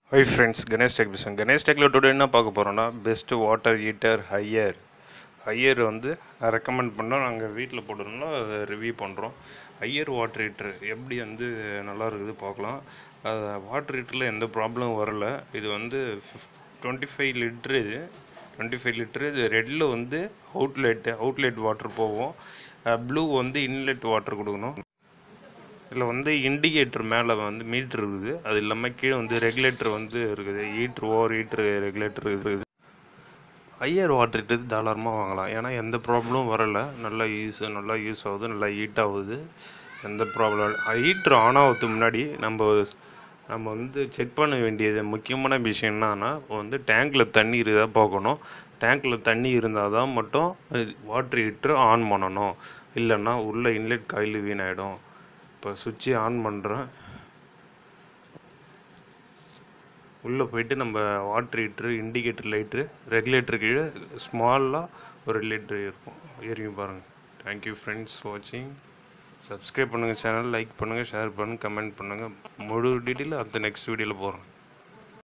hi friends Ganesh tech பேசுகிறேன் Ganesh டெக்கில் today என்ன பார்க்க போகிறோன்னா best water heater Haier Haier வந்து ரெக்கமெண்ட் பண்ணோம் நாங்கள் வீட்டில் போட்டுருந்தோம் அதை ரிவ்யூ பண்ணுறோம் ஹையர் வாட்டர் ஹீட்டர் எப்படி வந்து நல்லா இருக்குது பார்க்கலாம் வாட்டர் ஹீட்டரில் எந்த ப்ராப்ளமும் வரல இது வந்து டுவெண்ட்டி ஃபைவ் லிட்ரு இது டுவெண்ட்டி ஃபைவ் லிட்ரு இது ரெட்டில் வந்து அவுட்லெட் அவுட்லெட் வாட்டர் போகும் ப்ளூ வந்து இன்லெட் வாட்டர் கொடுக்கணும் இதில் வந்து இண்டிகேட்டர் மேலே வந்து மீட்ரு இருக்குது அது இல்லாமல் கீழே வந்து ரெகுலேட்டர் வந்து இருக்குது ஹீட்ரு ஓவர் ஹீட்ரு ரெகுலேட்டர் இருக்குது ஹையர் வாட்டர் ஹீட்டர் தாராளமாக வாங்கலாம் ஏன்னா எந்த ப்ராப்ளமும் வரலை நல்லா யூஸ் நல்லா யூஸ் ஆகுது நல்லா ஹீட் ஆகுது எந்த ப்ராப்ளம் ஹீட்ரு ஆன் ஆகிறதுக்கு முன்னாடி நம்ம நம்ம வந்து செக் பண்ண வேண்டியது முக்கியமான விஷயம் என்னன்னா வந்து டேங்க்கில் தண்ணி இருந்தால் பார்க்கணும் டேங்க்கில் தண்ணி இருந்தால் தான் மட்டும் வாட்டர் ஹீட்ரு ஆன் பண்ணணும் இல்லைன்னா உள்ள இன்லெட் காயில் வீணாயிடும் இப்போ சுவிட்சு ஆன் பண்ணுறேன் உள்ளே போயிட்டு நம்ம water heater indicator light regulator கீழே ஸ்மாலாக ஒரு லிட்ரு இருக்கும் ஏறிங்க பாருங்கள் தேங்க்யூ ஃப்ரெண்ட்ஸ் வாட்சிங் சப்ஸ்கிரைப் பண்ணுங்கள் சேனல் லைக் பண்ணுங்கள் ஷேர் பண்ணுங்கள் கமெண்ட் பண்ணுங்கள் முழு டீட்டெயில் அடுத்த நெக்ஸ்ட் வீடியோவில் போகிறேன்